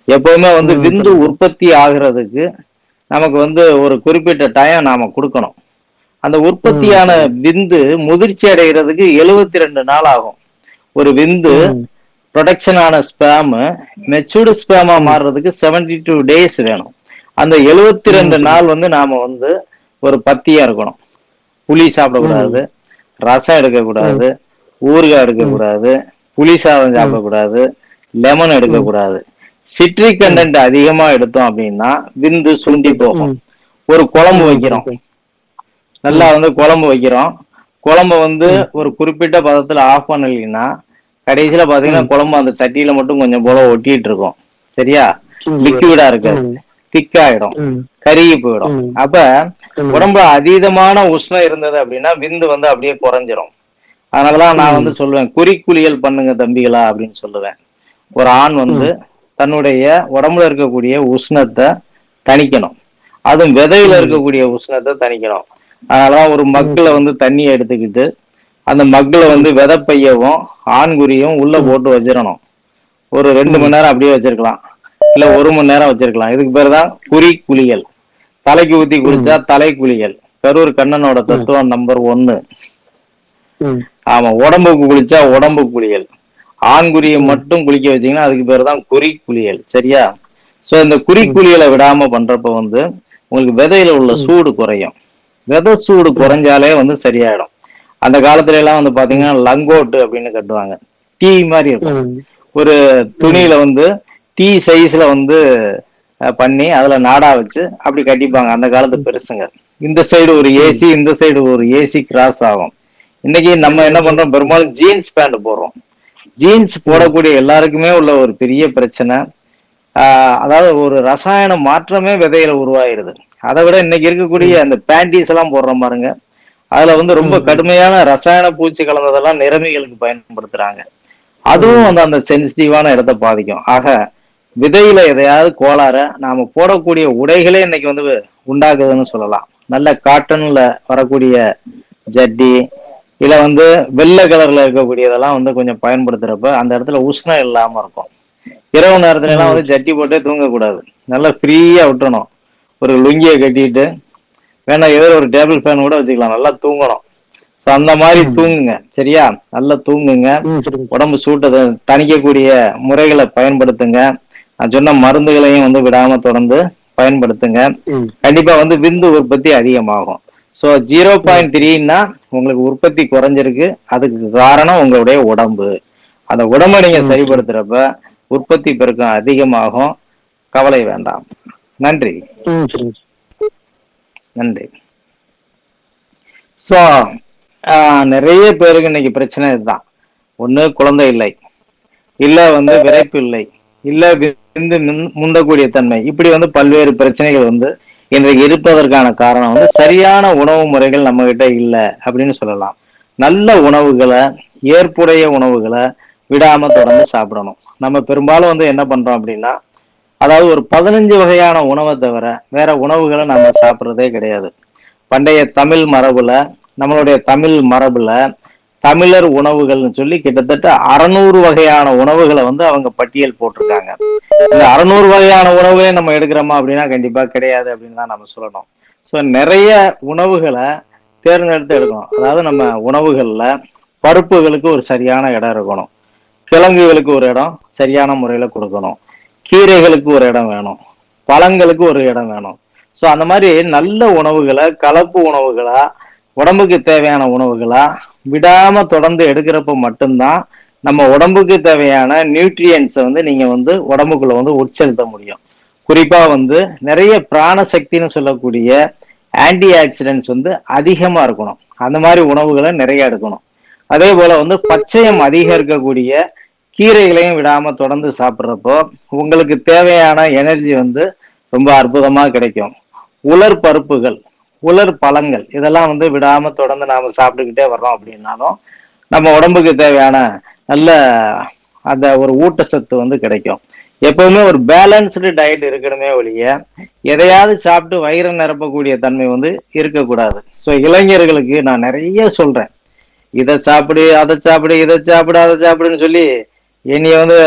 எப்பவுமே வந்து விந்து உற்பத்தி ஆகுறதுக்கு நமக்கு வந்து ஒரு குறிப்பிட்ட டைம் நாம கொடுக்கணும் அந்த உற்பத்தியான விந்து முதிர்ச்சி அடைகிறதுக்கு எழுபத்தி ரெண்டு நாள் ஆகும் ஒரு விந்து ப்ரொடக்ஷன் ஆன ஸ்பேம் மெச்சூர்டு ஸ்பேமா மாறுறதுக்கு 72 டூ டேஸ் வேணும் அந்த எழுபத்தி ரெண்டு நாள் வந்து நாம வந்து ஒரு பத்தியா இருக்கணும் புளி சாப்பிடக்கூடாது ரசம் எடுக்கக்கூடாது ஊறுகாய் எடுக்கக்கூடாது புளி சாதம் சாப்பிடக்கூடாது லெமன் எடுக்கக்கூடாது சிட்ரிக் கண்டென்ட் அதிகமா எடுத்தோம் அப்படின்னா விந்து சுண்டி போகும் ஒரு குழம்பு வைக்கிறோம் நல்லா வந்து குழம்பு வைக்கிறோம் குழம்ப வந்து ஒரு குறிப்பிட்ட பதத்துல ஆஃப் பண்ணலைன்னா கடைசியில பாத்தீங்கன்னா குழம்பு அந்த சட்டியில மட்டும் கொஞ்சம் போல ஒட்டிட்டு இருக்கும் சரியா லிக்விடா இருக்காது திக்காயிடும் கருகி போயிடும் அப்ப உடம்புல அதீதமான உஷ்ணம் இருந்தது அப்படின்னா விந்து வந்து அப்படியே குறைஞ்சிரும் அதனாலதான் நான் வந்து சொல்லுவேன் குறிக்குளியல் பண்ணுங்க தம்பிகளா அப்படின்னு சொல்லுவேன் ஒரு ஆண் வந்து தன்னுடைய உடம்புல இருக்கக்கூடிய உஷ்ணத்தை தணிக்கணும் அதுவும் விதையில இருக்கக்கூடிய உஷ்ணத்தை தணிக்கணும் அதனாலதான் ஒரு மக்குல வந்து தண்ணியை எடுத்துக்கிட்டு அந்த மக்குல வந்து விதைப்பையவும் ஆண்குறியும் உள்ள போட்டு வச்சிடணும் ஒரு ரெண்டு மணி நேரம் அப்படியே வச்சிருக்கலாம் இல்ல ஒரு மணி நேரம் வச்சிருக்கலாம் இதுக்கு பேர் தான் குறி குளியல் தலைக்கு ஊத்தி குளிச்சா தலை குளியல் கரூர் கண்ணனோட தத்துவம் நம்பர் ஒன்னு ஆமா உடம்புக்கு குளிச்சா உடம்பு குளியல் ஆண்குறியை மட்டும் குளிக்க வச்சீங்கன்னா அதுக்கு பேர் தான் குறி குளியல் சரியா சோ இந்த குறி குளியலை விடாம பண்றப்ப வந்து உங்களுக்கு விதையில உள்ள சூடு குறையும் விதை சூடு குறைஞ்சாலே வந்து சரியாயிடும் அந்த காலத்துல எல்லாம் வந்து பாத்தீங்கன்னா லங்கோட்டு அப்படின்னு கட்டுவாங்க டீ மாதிரி இருக்கும் ஒரு துணியில வந்து டீ சைஸ்ல வந்து அஹ், பண்ணி அதுல நாடா வச்சு அப்படி கட்டிப்பாங்க அந்த காலத்து பெருசுங்க இந்த சைடு ஒரு ஏசி இந்த சைடு ஒரு ஏசி கிராஸ் ஆகும் இன்னைக்கு நம்ம என்ன பண்றோம் பெரும்பாலும் ஜீன்ஸ் பேண்ட் போடுறோம் ஜீன்ஸ் போடக்கூடிய எல்லாருக்குமே உள்ள ஒரு பெரிய பிரச்சனை ஆஹ் அதாவது ஒரு ரசாயன மாற்றமே விதையில உருவாயிருது அதை விட இன்னைக்கு இருக்கக்கூடிய அந்த பேண்டிஸ் எல்லாம் போடுறோம் பாருங்க அதுல வந்து ரொம்ப கடுமையான ரசாயன பூச்சி கலந்ததெல்லாம் நிறமிகளுக்கு பயன்படுத்துறாங்க அதுவும் வந்து அந்த சென்சிட்டிவான இடத்தை பாதிக்கும் ஆக விதையில எதையாவது கோளாற நாம போடக்கூடிய உடைகளே இன்னைக்கு வந்து உண்டாக்குதுன்னு சொல்லலாம் நல்ல காட்டன்ல வரக்கூடிய ஜட்டி இல்ல வந்து வெள்ளை கலர்ல இருக்கக்கூடியதெல்லாம் வந்து கொஞ்சம் பயன்படுத்துறப்ப அந்த இடத்துல உஷ்ணம் இல்லாம இருக்கும் இரவு நேரத்துல எல்லாம் வந்து ஜட்டி போட்டே தூங்கக்கூடாது நல்லா ஃப்ரீயா விட்டுறணும் ஒரு லுங்கியை கட்டிட்டு வேணா ஏதோ ஒரு டேபிள் ஃபேன் கூட வச்சுக்கலாம் நல்லா தூங்கணும் ஸோ அந்த மாதிரி தூங்குங்க சரியா நல்லா தூங்குங்க உடம்பு சூட்டை த- தணிக்கக்கூடிய முறைகளை பயன்படுத்துங்க நான் சொன்ன மருந்துகளையும் வந்து விடாம தொடர்ந்து பயன்படுத்துங்க கண்டிப்பா வந்து விந்து உற்பத்தி அதிகமாகும் ஸோ ஜீரோ பாயிண்ட் த்ரீன்னா உங்களுக்கு உற்பத்தி குறைஞ்சிருக்கு அதுக்கு காரணம் உங்களுடைய உடம்பு அந்த உடம்பை நீங்க சரிப்படுத்துறப்ப உற்பத்தி பெருக்கம் அதிகமாகும் கவலை வேண்டாம் நன்றி நன்றி ஸோ நிறைய பேருக்கு இன்னைக்கு பிரச்சனை இதுதான் ஒண்ணு குழந்தை இல்லை இல்ல வந்து விரைப்பு இல்லை இல்ல விந்து மின்- முந்தக்கூடிய தன்மை இப்படி வந்து பல்வேறு பிரச்சனைகள் வந்து இன்றைக்கு இருப்பதற்கான காரணம் வந்து சரியான உணவு முறைகள் நம்ம கிட்ட இல்ல அப்படின்னு சொல்லலாம் நல்ல உணவுகளை ஏற்புடைய உணவுகளை விடாம தொடர்ந்து சாப்பிடணும் நம்ம பெரும்பாலும் வந்து என்ன பண்றோம் அப்படின்னா அதாவது ஒரு பதினஞ்சு வகையான உணவை தவிர வேற உணவுகளை நம்ம சாப்பிட்றதே கிடையாது பண்டைய தமிழ் மரபுல நம்மளுடைய தமிழ் மரபுல தமிழர் உணவுகள்னு சொல்லி கிட்டத்தட்ட அறநூறு வகையான உணவுகளை வந்து அவங்க பட்டியல் போட்டிருக்காங்க இந்த அறநூறு வகையான உணவுகளே நம்ம எடுக்கிறோமா அப்படின்னா கண்டிப்பா கிடையாது அப்படின்னு தான் நம்ம சொல்லணும் ஸோ நிறைய உணவுகளை தேர்ந்தெடுத்து எடுக்கணும் அதாவது நம்ம உணவுகள்ல பருப்புகளுக்கு ஒரு சரியான இடம் இருக்கணும் கிழங்குகளுக்கு ஒரு இடம் சரியான முறையில கொடுக்கணும் கீரைகளுக்கு ஒரு இடம் வேணும் பழங்களுக்கு ஒரு இடம் வேணும் ஸோ அந்த மாதிரி நல்ல உணவுகளை கலப்பு உணவுகளா உடம்புக்கு தேவையான உணவுகளா விடாம தொடர்ந்து எடுக்கிறப்ப மட்டும்தான் நம்ம உடம்புக்கு தேவையான நியூட்ரியன்ஸை வந்து நீங்க வந்து உடம்புக்குள்ள வந்து உட்செலுத்த முடியும் குறிப்பா வந்து நிறைய பிராணசக்தின்னு சொல்லக்கூடிய ஆன்டி ஆக்சிடென்ட்ஸ் வந்து அதிகமா இருக்கணும் அந்த மாதிரி உணவுகளை நிறைய எடுக்கணும் அதே போல வந்து பச்சையம் அதிகம் இருக்கக்கூடிய கீரைகளையும் விடாம தொடர்ந்து சாப்பிட்றப்போ உங்களுக்கு தேவையான எனர்ஜி வந்து ரொம்ப அற்புதமா கிடைக்கும் உலர் பருப்புகள் உலர் பழங்கள் இதெல்லாம் வந்து விடாம தொடர்ந்து நாம சாப்பிட்டுக்கிட்டே வர்றோம் அப்படின்னாலும் நம்ம உடம்புக்கு தேவையான நல்ல அந்த ஒரு ஊட்டச்சத்து வந்து கிடைக்கும் எப்பவுமே ஒரு பேலன்ஸ்டு டயட் இருக்கணுமே ஒழிய எதையாவது சாப்பிட்டு வயிறு நிரப்பக்கூடிய தன்மை வந்து இருக்கக்கூடாது ஸோ இளைஞர்களுக்கு நான் நிறைய சொல்றேன் இதை சாப்பிடு அதை சாப்பிடு இதை சாப்பிடு அதை சாப்பிடுன்னு சொல்லி என்னைய வந்து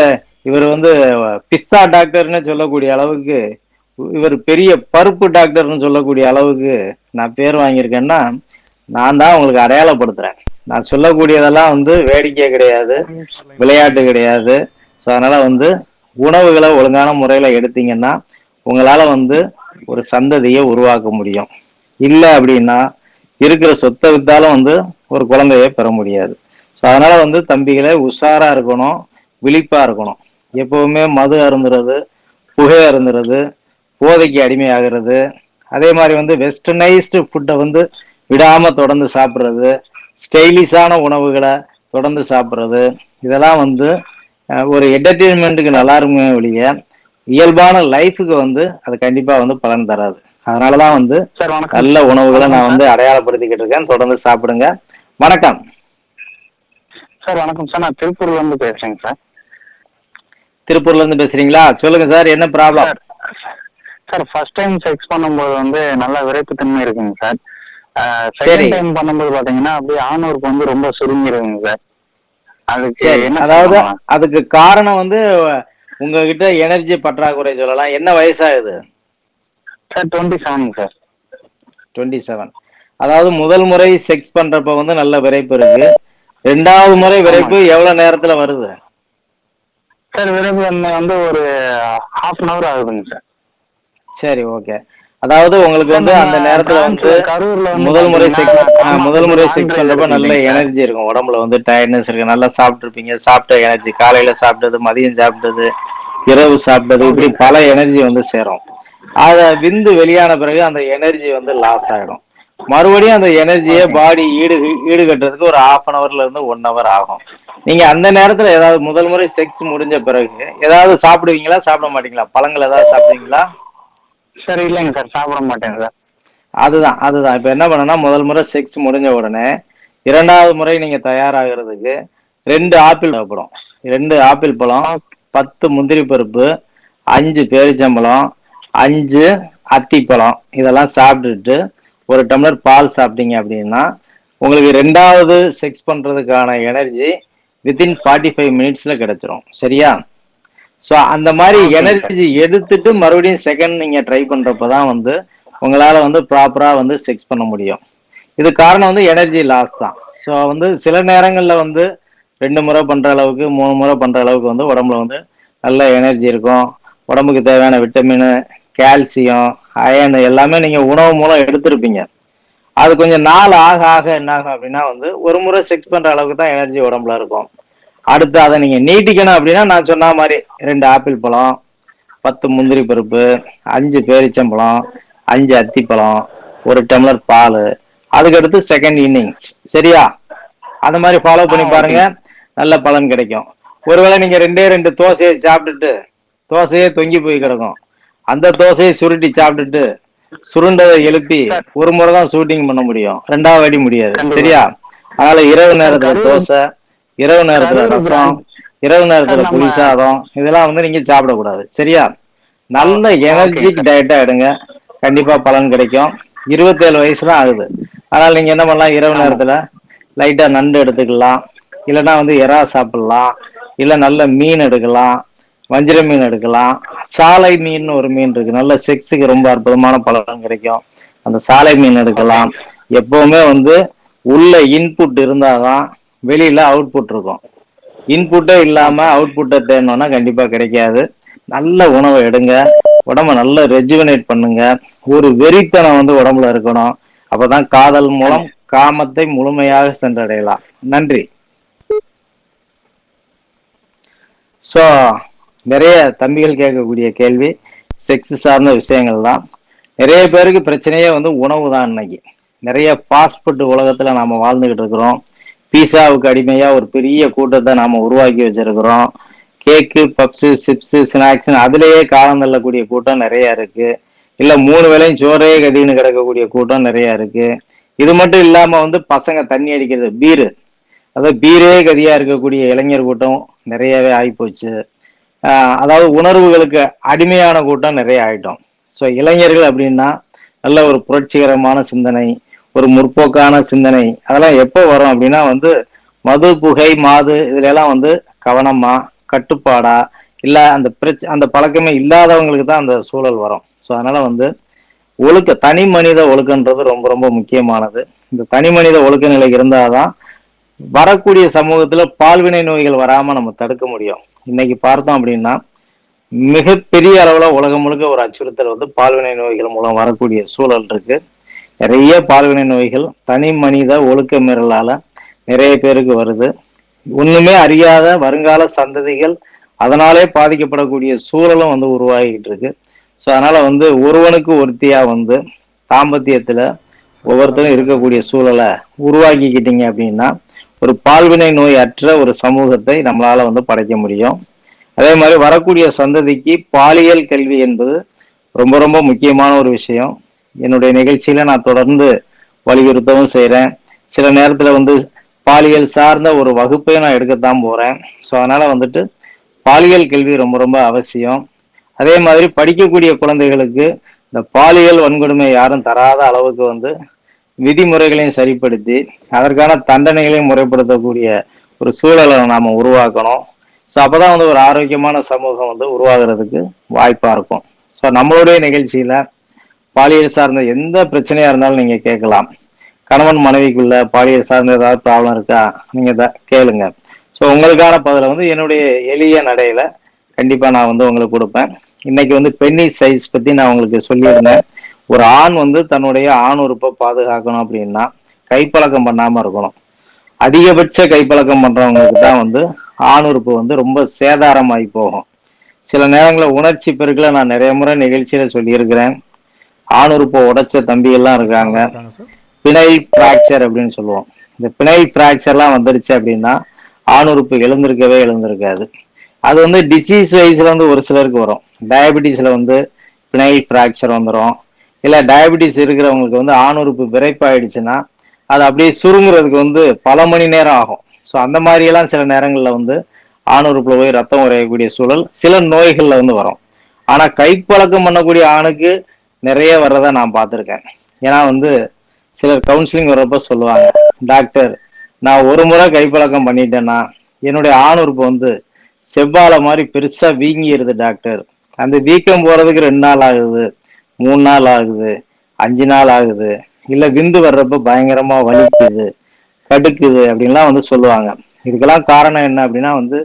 இவர் வந்து பிஸ்தா டாக்டர்னு சொல்லக்கூடிய அளவுக்கு இவர் பெரிய பருப்பு டாக்டர்னு சொல்லக்கூடிய அளவுக்கு நான் பேர் வாங்கியிருக்கேன்னா நான் தான் உங்களுக்கு அடையாளப்படுத்துறேன் நான் சொல்லக்கூடியதெல்லாம் வந்து வேடிக்கை கிடையாது விளையாட்டு கிடையாது ஸோ அதனால வந்து உணவுகளை ஒழுங்கான முறையில எடுத்தீங்கன்னா உங்களால வந்து ஒரு சந்ததியை உருவாக்க முடியும் இல்லை அப்படின்னா இருக்கிற சொத்தை வித்தாலும் வந்து ஒரு குழந்தைய பெற முடியாது ஸோ அதனால வந்து தம்பிகளை உஷாரா இருக்கணும் விழிப்பா இருக்கணும் எப்பவுமே மது அருந்துறது புகை அருந்துறது போதைக்கு அடிமையாகிறது அதே மாதிரி வந்து வெஸ்டர்னைஸ்டு ஃபுட்டை வந்து விடாம தொடர்ந்து சாப்பிட்றது ஸ்டைலிஷான உணவுகளை தொடர்ந்து சாப்பிட்றது இதெல்லாம் வந்து அஹ், ஒரு என்டர்டெயின்மெண்ட்டுக்கு நல்லா இருக்குமே ஒழிய இயல்பான லைஃபுக்கு வந்து அது கண்டிப்பா வந்து பலன் தராது அதனாலதான் வந்து சார் வணக்கம் நல்ல உணவுகளை நான் வந்து அடையாளப்படுத்திக்கிட்டு இருக்கேன் தொடர்ந்து சாப்பிடுங்க வணக்கம் சார் வணக்கம் சார் நான் திருப்பூர்ல இருந்து பேசுறேங்க சார் திருப்பூர்ல இருந்து பேசுறீங்களா சொல்லுங்க சார் என்ன problem sir sir first time sex பண்ணும்போது வந்து நல்ல விரைப்புத்தன்மை இருக்குங்க சார் சரி. செகண்ட் டைம் பண்ணும்போது பாத்தீங்கன்னா அப்படியே ஆணூருக்கு வந்து ரொம்ப சுருங்கிருங்க சார் அதுக்கு சரி என்ன அதாவது பண்ணலாம்? அதுக்கு காரணம் வந்து உங்ககிட்ட எனர்ஜி பற்றாக்குறை சொல்லலாம் என்ன வயசாகுது சார் டுவெண்ட்டி செவனுங்க சார் டுவெண்ட்டி செவன் அதாவது முதல் முறை செக்ஸ் பண்றப்ப வந்து நல்ல விரைப்பு இருக்கு ரெண்டாவது முறை விரைப்பு எவ்வளவு நேரத்துல வருது சார் விரைப்புத்தன்மை வந்து ஒரு ஹாஃப் அன் ஹவர் ஆகுதுங்க சார் சரி ஓகே அதாவது உங்களுக்கு வந்து அந்த நேரத்துல வந்து கரூர்ல வந்து முதல் முறை செக்ஸ் பாத்தீங்கன்னா, முதல் முறை செக்ஸ் ஆண்கள் பண்றப்ப நல்ல இருக்குங்க சார். எனர்ஜி இருக்கும் உடம்புல வந்து டயர்ட்னஸ் இருக்கு நல்லா சாப்பிட்டுருப்பீங்க சாப்பிட்ட எனர்ஜி காலையில சாப்பிட்டது மதியம் சாப்பிட்டது இரவு சாப்பிட்டது இப்படி பல எனர்ஜி வந்து சேரும் அத விந்து வெளியான பிறகு அந்த எனர்ஜி வந்து லாஸ் ஆயிடும் மறுபடியும் அந்த எனர்ஜியை பாடி ஈடு ஈடுகட்டுறதுக்கு ஒரு ஹாஃப் அன் ஹவர்ல இருந்து ஒன் ஹவர் ஆகும் நீங்க அந்த நேரத்துல ஏதாவது முதல் முறை செக்ஸ் முடிஞ்ச பிறகு ஏதாவது சாப்பிடுவீங்களா சாப்பிட மாட்டீங்களா பழங்கள் ஏதாவது சாப்பிடுவீங்களா சார் இல்லைங்க சார் சாப்பிட மாட்டேன் சார் அதுதான் அதுதான் இப்ப என்ன பண்ணனா முதல் முறை செக்ஸ் முடிஞ்ச உடனே இரண்டாவது முறை நீங்க தயாராகிறதுக்கு ரெண்டு ஆப்பிள் தேவைப்படும் ரெண்டு ஆப்பிள் பழம் பத்து முந்திரி பருப்பு அஞ்சு பேரிச்சம்பழம் அஞ்சு அத்திப்பழம் இதெல்லாம் சாப்பிட்டுட்டு ஒரு டம்ளர் பால் சாப்பிட்டீங்க அப்படின்னா உங்களுக்கு ரெண்டாவது செக்ஸ் பண்றதுக்கான எனர்ஜி வித்தின் ஃபார்ட்டி ஃபைவ் மினிட்ஸ்ல கிடைச்சிரும் சரியா ஸோ அந்த மாதிரி எனர்ஜி எடுத்துட்டு மறுபடியும் செகண்ட் நீங்க ட்ரை பண்றப்ப தான் வந்து உங்களால வந்து ப்ராப்பரா வந்து செக்ஸ் பண்ண முடியும் இது காரணம் வந்து எனர்ஜி லாஸ் தான் ஸோ வந்து சில நேரங்கள்ல வந்து ரெண்டு முறை பண்ற அளவுக்கு மூணு முறை பண்ற அளவுக்கு வந்து உடம்புல வந்து நல்ல எனர்ஜி இருக்கும் உடம்புக்கு தேவையான விட்டமின் கால்சியம் அயன் எல்லாமே நீங்க உணவு மூலம் எடுத்திருப்பீங்க அது கொஞ்சம் நாள் ஆக ஆக என்ன ஆகும் அப்படின்னா வந்து ஒரு முறை செக்ஸ் பண்ற அளவுக்கு தான் எனர்ஜி உடம்புல இருக்கும் அடுத்து அதை நீங்க நீட்டிக்கணும் அப்படின்னா நான் சொன்ன மாதிரி ரெண்டு ஆப்பிள் பழம் பத்து முந்திரி பருப்பு அஞ்சு பேரிச்சம்பழம் அஞ்சு அத்திப்பழம் ஒரு டம்ளர் பால் அதுக்கடுத்து செகண்ட் இன்னிங்ஸ் சரியா அந்த மாதிரி ஃபாலோ பண்ணி பாருங்க நல்ல பலன் கிடைக்கும் ஒருவேளை நீங்க ரெண்டே ரெண்டு தோசையை சாப்பிட்டுட்டு தோசையே தொங்கி போய் கிடக்கும் அந்த தோசையை சுருட்டி சாப்பிட்டுட்டு சுருண்டதை எழுப்பி ஒரு முறை தான் ஷூட்டிங் பண்ண முடியும் ரெண்டாவது வாட்டி முடியாது கண்டிப்பா. சரியா அதனால இரவு நேரத்துல கரூர் தோசை இரவு நேரத்துல கரூர் ரசம் brand. இரவு நேரத்துல நம்ம- புளி சாதம் இதெல்லாம் வந்து நீங்க சாப்பிடக்கூடாது சரியா நல்ல எனர்ஜிக் டயட்டா எடுங்க கண்டிப்பா பலன் கிடைக்கும் இருபத்தேழு வயசு தான் ஆகுது அதனால நீங்க என்ன பண்ணலாம் இரவு நேரத்துல லைட்டா நண்டு எடுத்துக்கலாம் இல்லைன்னா வந்து எறா சாப்பிடலாம் இல்ல நல்ல மீன் எடுக்கலாம் வஞ்சிர மீன் எடுக்கலாம் சாலை மீன் ஒரு மீன் இருக்கு நல்ல செக்ஸுக்கு ரொம்ப அற்புதமான பலன் கிடைக்கும் அந்த சாலை மீன் எடுக்கலாம் எப்பவுமே வந்து உள்ள இன்புட் இருந்தாதான் வெளியில அவுட்புட் இருக்கும் இன்புட்டே இல்லாம அவுட்புட்டை தேடணும்னா கண்டிப்பா கிடைக்காது நல்ல உணவை எடுங்க உடம்ப நல்லா ரெஜுவனேட் பண்ணுங்க ஒரு வெறித்தனம் வந்து உடம்புல இருக்கணும் அப்பதான் காதல் மூலம் காமத்தை முழுமையாக சென்றடையலாம் நன்றி சோ நிறைய தம்பிகள் கேட்கக்கூடிய கேள்வி செக்ஸ் சார்ந்த விஷயங்கள் தான் நிறைய பேருக்கு பிரச்சனையே வந்து உணவு தான் இன்னைக்கு நிறைய ஃபாஸ்ட் ஃபுட் உலகத்துல நாம வாழ்ந்துகிட்டு இருக்கிறோம் பீஸாவுக்கு அடிமையா ஒரு பெரிய கூட்டத்தை நாம உருவாக்கி வச்சிருக்கிறோம் கேக்கு பப்ஸு சிப்ஸு ஸ்நாக்ஸ் அதுலயே காலம் தள்ளக்கூடிய கூட்டம் நிறைய இருக்கு இல்ல மூணு வேளையும் சோறே கதின்னு கிடக்கக்கூடிய கூட்டம் நிறைய இருக்கு இது மட்டும் இல்லாம வந்து பசங்க தண்ணி அடிக்கிறது பீரு அதாவது பீரே கதியா இருக்கக்கூடிய இளைஞர் கூட்டம் நிறையவே ஆயிப்போச்சு ஆஹ் அதாவது உணர்வுகளுக்கு அடிமையான கூட்டம் நிறைய ஆயிட்டோம் ஸோ இளைஞர்கள் அப்படின்னா நல்ல ஒரு புரட்சிகரமான சிந்தனை ஒரு முற்போக்கான சிந்தனை அதெல்லாம் எப்போ வரும் அப்படின்னா வந்து மது புகை மாது இதுல எல்லாம் வந்து கவனமா கட்டுப்பாடா இல்ல அந்த பிரச்ச அந்த பழக்கமே இல்லாதவங்களுக்கு தான் அந்த சூழல் வரும் ஸோ அதனால வந்து ஒழுக்க தனி மனித ஒழுக்கன்றது ரொம்ப ரொம்ப முக்கியமானது இந்த தனி மனித ஒழுக்க நிலை இருந்தாதான் வரக்கூடிய சமூகத்துல பால்வினை நோய்கள் வராம நம்ம தடுக்க முடியும் இன்னைக்கு பார்த்தோம் அப்படின்னா மிகப்பெரிய அளவுல உலகம் முழுக்க ஒரு அச்சுறுத்தல் வந்து பால்வினை நோய்கள் மூலம் வரக்கூடிய சூழல் இருக்கு நிறைய பால்வினை நோய்கள் தனி மனித ஒழுக்க மீறலால நிறைய பேருக்கு வருது ஒண்ணுமே அறியாத வருங்கால சந்ததிகள் அதனாலே பாதிக்கப்படக்கூடிய சூழலும் வந்து உருவாகிட்டு இருக்கு ஸோ அதனால வந்து ஒருவனுக்கு ஒருத்தியா வந்து தாம்பத்தியத்துல ஒவ்வொருத்தரும் இருக்கக்கூடிய சூழலை உருவாக்கிக்கிட்டீங்க அப்படின்னா ஒரு பால்வினை நோய் அற்ற ஒரு சமூகத்தை நம்மளால வந்து படைக்க முடியும் அதே மாதிரி வரக்கூடிய சந்ததிக்கு பாலியல் கல்வி என்பது ரொம்ப ரொம்ப முக்கியமான ஒரு விஷயம் என்னுடைய நிகழ்ச்சியில நான் தொடர்ந்து வலியுறுத்தவும் செய்றேன் சில நேரத்துல வந்து பாலியல் சார்ந்த ஒரு வகுப்பை நான் எடுக்கத்தான் போறேன் ஸோ அதனால வந்துட்டு பாலியல் கல்வி ரொம்ப ரொம்ப அவசியம் அதே மாதிரி படிக்கக்கூடிய குழந்தைகளுக்கு இந்த பாலியல் வன்கொடுமை யாரும் தராத அளவுக்கு வந்து விதிமுறைகளையும் சரிப்படுத்தி அதற்கான தண்டனைகளையும் முறைப்படுத்தக்கூடிய ஒரு சூழலை நாம உருவாக்கணும் ஸோ அப்பதான் வந்து ஒரு ஆரோக்கியமான சமூகம் வந்து உருவாகிறதுக்கு வாய்ப்பா இருக்கும் ஸோ நம்மளுடைய நிகழ்ச்சியில பாலியல் சார்ந்த எந்த பிரச்சனையா இருந்தாலும் நீங்க கேட்கலாம் கணவன் மனைவிக்குள்ள பாலியல் சார்ந்த ஏதாவது ப்ராப்ளம் இருக்கா நீங்க த- கேளுங்க ஸோ உங்களுக்கான பதில வந்து என்னுடைய எளிய நடையில கண்டிப்பா நான் வந்து உங்களுக்கு கொடுப்பேன் இன்னைக்கு வந்து பென்னி சைஸ் பத்தி நான் உங்களுக்கு சொல்லியிருந்தேன் ஒரு ஆண் வந்து தன்னுடைய ஆண் உறுப்பை பாதுகாக்கணும் அப்படின்னா கைப்பழக்கம் பண்ணாம இருக்கணும் அதிகபட்ச கைப்பழக்கம் பண்றவங்களுக்கு தான் வந்து ஆண் உறுப்பு வந்து ரொம்ப சேதாரமாகி போகும் சில நேரங்களில் உணர்ச்சி பெருக்கில் நான் நிறைய முறை நிகழ்ச்சியில சொல்லியிருக்கிறேன் ஆண் உறுப்பை உடைச்ச தம்பி எல்லாம் இருக்காங்க இருக்காங்க சார் பிணைல் பிராக்சர் அப்படின்னு சொல்லுவோம் இந்த பிணைல் பிராக்சர்லாம் வந்துருச்சு அப்படின்னா ஆண் உறுப்பு எழுந்திருக்கவே எழுந்திருக்காது அது வந்து டிசீஸ் வைஸ்ல வந்து ஒரு சிலருக்கு வரும் டயபெட்டிஸ்ல வந்து பிணைல் பிராக்சர் வந்துடும் இல்ல டயபெட்டிஸ் இருக்கிறவங்களுக்கு வந்து ஆண் உறுப்பு விரைப்பாயிடுச்சுன்னா அது அப்படியே சுருங்குறதுக்கு வந்து பல மணி நேரம் ஆகும் ஸோ அந்த மாதிரி எல்லாம் சில நேரங்கள்ல வந்து ஆண் உறுப்புல போய் ரத்தம் உறையக்கூடிய சூழல் சில நோய்கள்ல வந்து வரும் ஆனா கைப்பழக்கம் பண்ணக்கூடிய ஆணுக்கு நிறைய வர்றதை நான் பார்த்திருக்கேன் ஏன்னா வந்து சிலர் கவுன்சிலிங் வர்றப்ப சொல்லுவாங்க டாக்டர் நான் ஒரு முறை கைப்பழக்கம் பண்ணிட்டேன்னா என்னுடைய ஆண் உறுப்பு வந்து செவ்வாழை மாதிரி பெருசா வீங்கிருது டாக்டர் அந்த வீக்கம் போறதுக்கு ரெண்டு நாள் ஆகுது மூணு நாள் ஆகுது அஞ்சு நாள் ஆகுது இல்ல விந்து வர்றப்ப பயங்கரமா வலிக்குது கடுக்குது அப்படின்லாம் வந்து சொல்லுவாங்க இதுக்கெல்லாம் காரணம் என்ன அப்படின்னா வந்து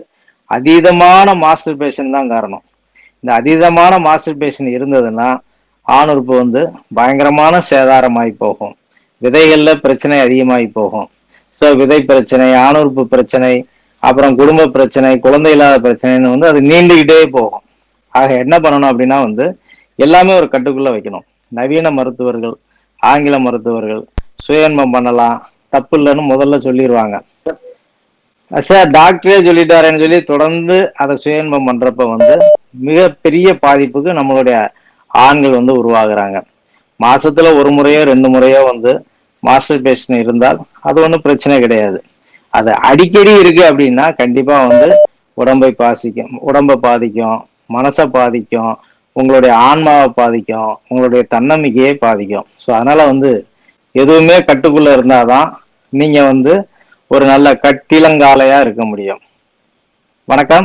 அதீதமான மாஸ்டர் பேஷன் தான் காரணம் இந்த அதீதமான மாஸ்டர் பேஷன் இருந்ததுன்னா ஆண் உறுப்பு வந்து பயங்கரமான சேதாரமாகி போகும் விதைகள்ல பிரச்சனை அதிகமாகி போகும் ஸோ விதை பிரச்சனை ஆணுறுப்பு பிரச்சனை அப்புறம் குடும்ப பிரச்சனை குழந்தை இல்லாத பிரச்சனைன்னு வந்து அது நீண்டுகிட்டே போகும் ஆக என்ன பண்ணணும் அப்படின்னா வந்து எல்லாமே ஒரு கட்டுக்குள்ள வைக்கணும் நவீன மருத்துவர்கள் ஆங்கில மருத்துவர்கள் சுயன்மம் பண்ணலாம் தப்பு இல்லைன்னு முதல்ல சொல்லிடுவாங்க சார் டாக்டரே சொல்லிட்டாருன்னு சொல்லி தொடர்ந்து அதை சுயன்பம் பண்றப்ப வந்து மிகப்பெரிய பாதிப்புக்கு நம்மளுடைய ஆண்கள் வந்து உருவாகுறாங்க மாசத்துல ஒரு முறையோ ரெண்டு முறையோ வந்து மாஸ்டர் பேஷன் இருந்தால் அது ஒன்றும் பிரச்சனை கிடையாது அது அடிக்கடி இருக்கு அப்படின்னா கண்டிப்பா வந்து உடம்பை பாதிக்கும் உடம்பை பாதிக்கும் மனசை பாதிக்கும் உங்களுடைய ஆன்மாவை பாதிக்கும் உங்களுடைய தன்னம்பிக்கையை பாதிக்கும் ஸோ அதனால வந்து எதுவுமே கட்டுக்குள்ள இருந்தாதான் நீங்க வந்து ஒரு நல்ல கட்டிலங்காலையா இருக்க முடியும் வணக்கம்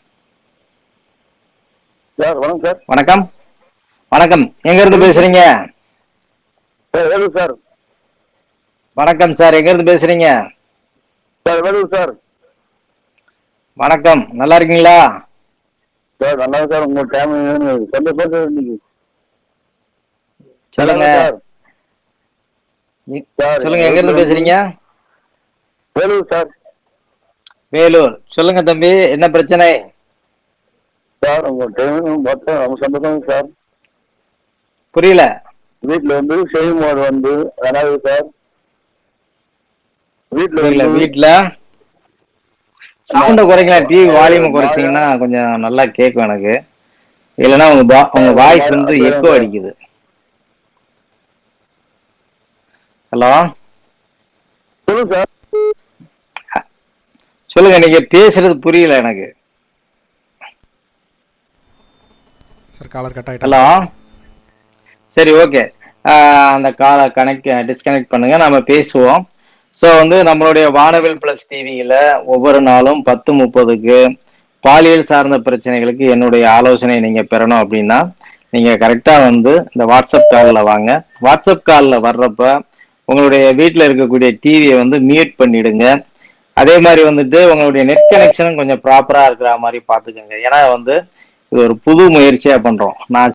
சார் வணக்கம் சார் வணக்கம் வணக்கம் எங்க இருந்து பேசுறீங்க சார் வேலூர் சார் வணக்கம் சார் எங்க இருந்து பேசுறீங்க சார் வேலூர் சார் வணக்கம் நல்லா இருக்கீங்களா சார் நல்லா சார் உங்க டைம் சந்தோஷம் சார் இன்னைக்கு சொல்லுங்க சார் இ- சார், சொல்லுங்க எங்க இருந்து பேசுறீங்க வேலூர் சார் வேலூர் சொல்லுங்க தம்பி என்ன பிரச்சனை சார் உங்க டைம் பார்த்தா ரொம்ப சந்தோஷம் சார் புரியல வீட்டுல வந்து செய்யும்போது வந்து அதாவது சார் வீட்டுல புரியல வந்து வீட்ல சவுண்ட குறைக்கலாம் டிவி வால்யூம் குறைச்சீங்கன்னா கொஞ்சம் நல்லா கேட்கும் எனக்கு இல்லைன்னா உங்க பா- உங்க வாய்ஸ் வந்து எக்கோ அடிக்குது ஹலோ சொல்லுங்க சார் சொல்லுங்க நீங்க பேசுறது புரியல எனக்கு சார் காலர் கட் ஆயிட்டா ஹலோ சரி ஓகே அந்த காலை கனெக்ட் டிஸ்கனெக்ட் பண்ணுங்க நம்ம பேசுவோம் ஸோ வந்து நம்மளுடைய வானவில் பிளஸ் டிவியில ஒவ்வொரு நாளும் பத்து முப்பதுக்கு பாலியல் சார்ந்த பிரச்சனைகளுக்கு என்னுடைய ஆலோசனை நீங்க பெறணும் அப்படின்னா நீங்க கரெக்டா வந்து இந்த வாட்ஸ்அப் காலில் வாங்க வாட்ஸ்அப் காலில் வர்றப்ப உங்களுடைய வீட்டில் இருக்கக்கூடிய டிவியை வந்து மியூட் பண்ணிடுங்க அதே மாதிரி வந்துட்டு உங்களுடைய நெட் கனெக்ஷனும் கொஞ்சம் ப்ராப்பரா இருக்கிற மாதிரி பார்த்துக்கோங்க ஏன்னா வந்து இது ஒரு புது முயற்சியா பண்றோம் நான்